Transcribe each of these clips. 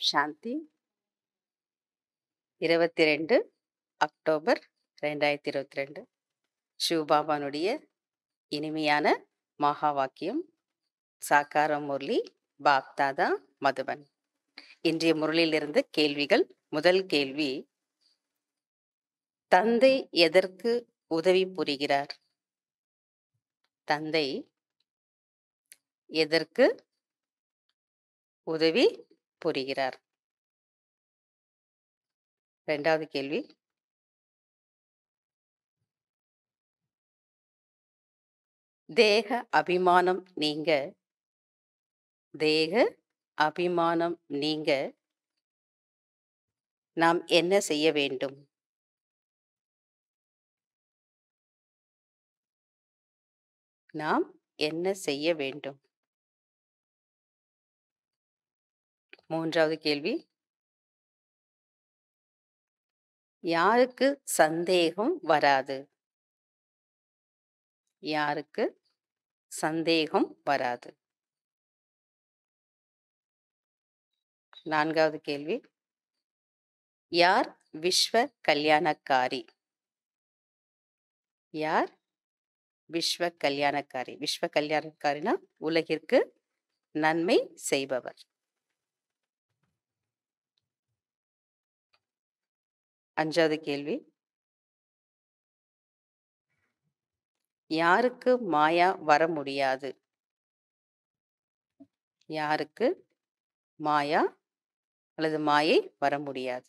சாந்தி இருபத்தி ரெண்டு அக்டோபர் ரெண்டாயிரத்தி இருபத்தி ரெண்டு சிவபாபானுடைய இனிமையான மகா வாக்கியம் சாக்கார முரளி பாப்தாதா மதுபன் இன்றைய முரளியிலிருந்து கேள்விகள் முதல் கேள்வி தந்தை எதற்கு உதவி புரிகிறார் தந்தை எதற்கு உதவி புரிகிறார் ரெண்டாவது கேள்வி தேக அபிமானம் நீங்க தேக அபிமானம் நீங்க நாம் என்ன செய்ய வேண்டும் நாம் என்ன செய்ய வேண்டும் மூன்றாவது கேள்வி யாருக்கு சந்தேகம் வராது யாருக்கு சந்தேகம் வராது நான்காவது கேள்வி யார் விஸ்வ கல்யாணக்காரி யார் விஸ்வ கல்யாணக்காரி விஸ்வ கல்யாணக்காரினா உலகிற்கு நன்மை செய்பவர் அஞ்சாவது கேள்வி யாருக்கு மாயா வர முடியாது யாருக்கு மாயா அல்லது மாயை வர முடியாது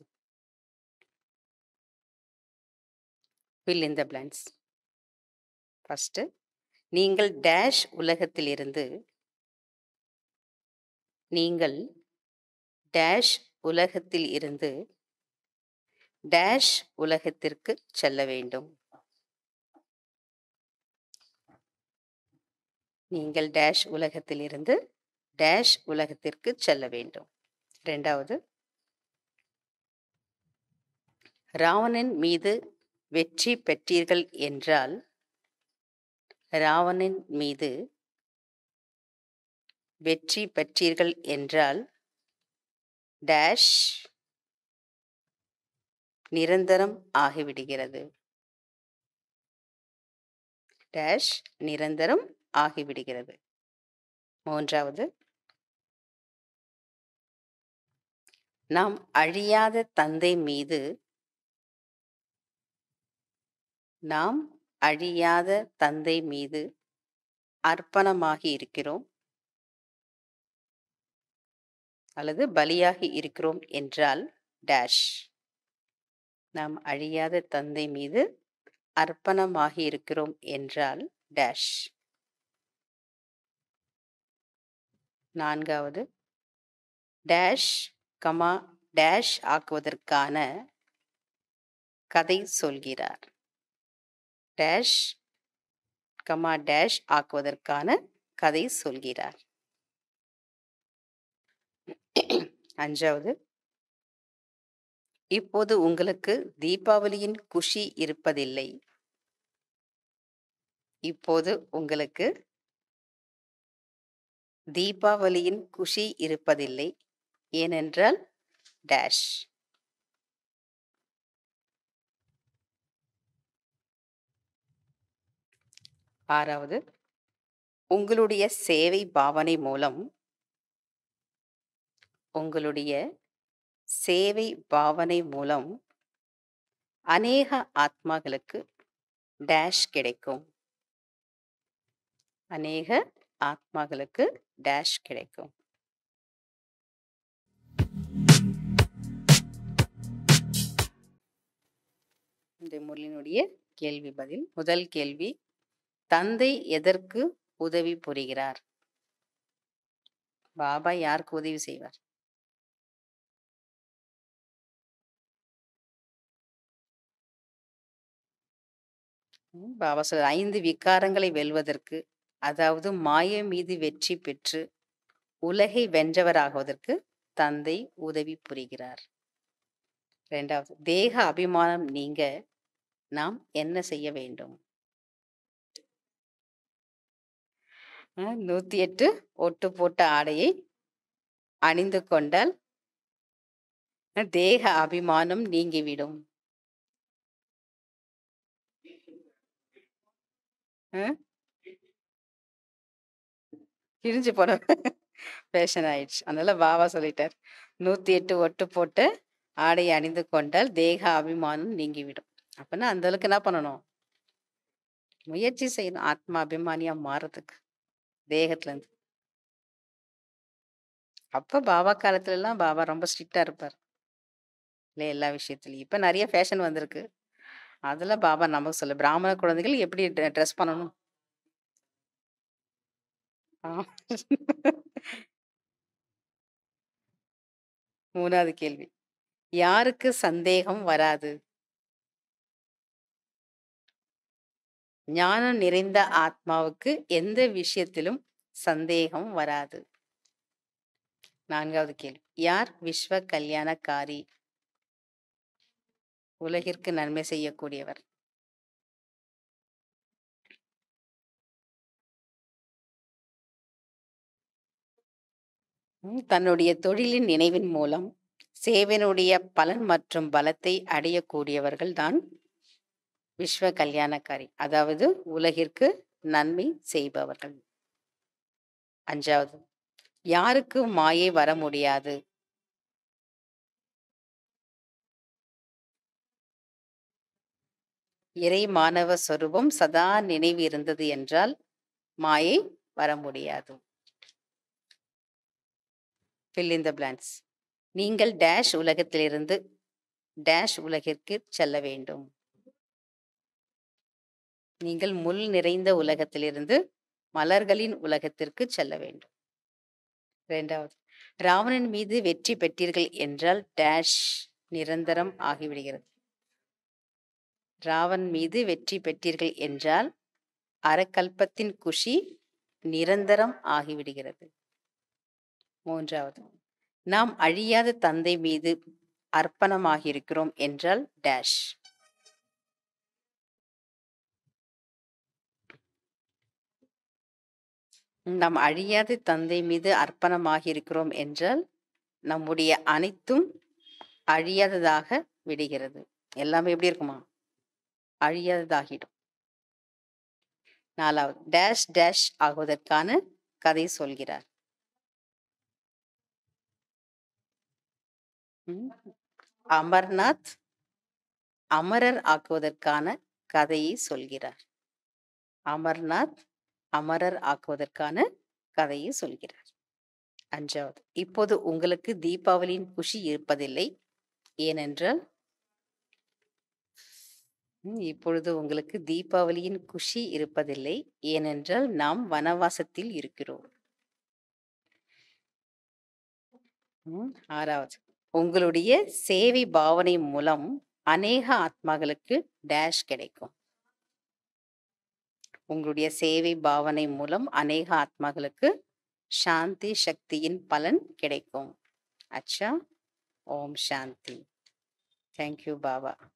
fill in the blanks first நீங்கள் டேஷ் உலகத்திலிருந்து நீங்கள் டேஷ் உலகத்தில் இருந்து டேஷ் உலகத்திற்கு செல்ல வேண்டும் நீங்கள் டேஷ் உலகத்திலிருந்து டேஷ் உலகத்திற்கு செல்ல வேண்டும் ரெண்டாவது ராவணன் மீது வெற்றி பெற்றீர்கள் என்றால் ராவணன் மீது வெற்றி பெற்றீர்கள் என்றால் டேஷ் நிரந்தரம் ஆகிவிடுகிறது டேஷ் நிரந்தரம் ஆகிவிடுகிறது மூன்றாவது நாம் அழியாத தந்தை மீது நாம் அழியாத தந்தை மீது அர்ப்பணமாகி இருக்கிறோம் அல்லது பலியாகி இருக்கிறோம் என்றால் டேஷ் நாம் அழியாத தந்தை மீது அர்ப்பணமாகி இருக்கிறோம் என்றால் டேஷ் நான்காவது டேஷ் கமா டேஷ் ஆக்குவதற்கான கதை சொல்கிறார் டேஷ் கமா டேஷ் ஆக்குவதற்கான கதை சொல்கிறார் அஞ்சாவது இப்போது உங்களுக்கு தீபாவளியின் குஷி இருப்பதில்லை இப்போது உங்களுக்கு தீபாவளியின் குஷி இருப்பதில்லை ஏனென்றால் டேஷ் ஆறாவது உங்களுடைய சேவை பாவனை மூலம் உங்களுடைய சேவை பாவனை மூலம் அநேக ஆத்மாக்களுக்கு டேஷ் கிடைக்கும் அநேக ஆத்மாக்களுக்கு டேஷ் கிடைக்கும் இந்த முரளினுடைய கேள்வி பதில் முதல் கேள்வி தந்தை எதற்கு உதவி புரிகிறார் பாபா யாருக்கு உதவி செய்வார் பாபா சொல்ற ஐந்து விகாரங்களை வெல்வதற்கு அதாவது மாய மீது வெற்றி பெற்று உலகை வென்றவராகுவதற்கு தந்தை உதவி புரிகிறார் இரண்டாவது தேக அபிமானம் நீங்க நாம் என்ன செய்ய வேண்டும் அஹ் நூத்தி எட்டு ஒட்டு போட்ட ஆடையை அணிந்து கொண்டால் தேக அபிமானம் நீங்கிவிடும் அஹ்? கிழிஞ்சு போன ஃபேஷன் ஆயிடுச்சு அதனால பாபா சொல்லிட்டார் நூத்தி எட்டு ஒட்டு போட்டு ஆடை அணிந்து கொண்டால் தேக அபிமானம் நீங்கிவிடும் அப்பனா அந்த அளவுக்கு என்ன பண்ணணும் முயற்சி செய்யணும் ஆத்மா அபிமானியா மாறதுக்கு தேகத்துல இருந்து அப்ப பாபா காலத்துல எல்லாம் பாபா ரொம்ப ஸ்ட்ரிக்டா இருப்பார் இல்லை எல்லா விஷயத்துலயும் இப்ப நிறைய ஃபேஷன் வந்திருக்கு அதுல பாபா நமக்கு சொல்லு பிராமண குழந்தைகள் எப்படி ட்ரெஸ் பண்ணணும் ஆ. மூணாவது கேள்வி யாருக்கு சந்தேகம் வராது ஞானம் நிறைந்த ஆத்மாவுக்கு எந்த விஷயத்திலும் சந்தேகம் வராது நான்காவது கேள்வி யார் விஸ்வ கல்யாணக்காரி உலகிற்கு நன்மை செய்யக்கூடியவர் ம், தன்னுடைய தொழிலின் நினைவின் மூலம் சேவனுடைய பலன் மற்றும் பலத்தை அடையக்கூடியவர்கள் தான் விஸ்வ கல்யாணக்காரி அதாவது உலகிற்கு நன்மை செய்பவர்கள் அஞ்சாவது யாருக்கு மாயை வர முடியாது இறை மாணவ சொரூபம் சதா நினைவு இருந்தது என்றால் மாயை வர முடியாது fill in the blanks நீங்கள் டேஷ் உலகத்திலிருந்து டேஷ் உலகிற்கு செல்ல வேண்டும் நீங்கள் முள் நிறைந்த உலகத்திலிருந்து மலர்களின் உலகத்திற்கு செல்ல வேண்டும் இரண்டாவது ராவணன் மீது வெற்றி பெற்றீர்கள் என்றால் டேஷ் நிரந்தரம் ஆகிவிடுகிறது ராவன் மீது வெற்றி பெற்றீர்கள் என்றால் அறக்கல்பத்தின் குஷி நிரந்தரம் ஆகிவிடுகிறது மூன்றாவது நாம் அழியாத தந்தை மீது அர்ப்பணமாகியிருக்கிறோம் என்றால் டேஷ் நாம் அழியாத தந்தை மீது அர்ப்பணமாகியிருக்கிறோம் என்றால் நம்முடைய அனைத்தும் அழியாததாக விடுகிறது எல்லாமே எப்படி இருக்குமா அழியாததாகிடும் நாலாவது டேஷ் டேஷ் ஆகுவதற்கான கதை சொல்கிறார் ம், அமர்நாத் அமரர் ஆக்குவதற்கான கதையை சொல்கிறார் அமர்நாத் அமரர் ஆக்குவதற்கான கதையை சொல்கிறார் அஞ்சாவது இப்போது உங்களுக்கு தீபாவளியின் குஷி இருப்பதில்லை ஏனென்றால் ம், இப்பொழுது உங்களுக்கு தீபாவளியின் குஷி இருப்பதில்லை ஏனென்றால் நாம் வனவாசத்தில் இருக்கிறோம் ம், ஆறாவது உங்களுடைய சேவை பாவனை மூலம் அநேக ஆத்மாக்களுக்கு டேஷ் கிடைக்கும் உங்களுடைய சேவை பாவனை மூலம் அநேக ஆத்மாக்களுக்கு சாந்தி சக்தியின் பலன் கிடைக்கும் அச்சா ஓம் சாந்தி தேங்க்யூ பாபா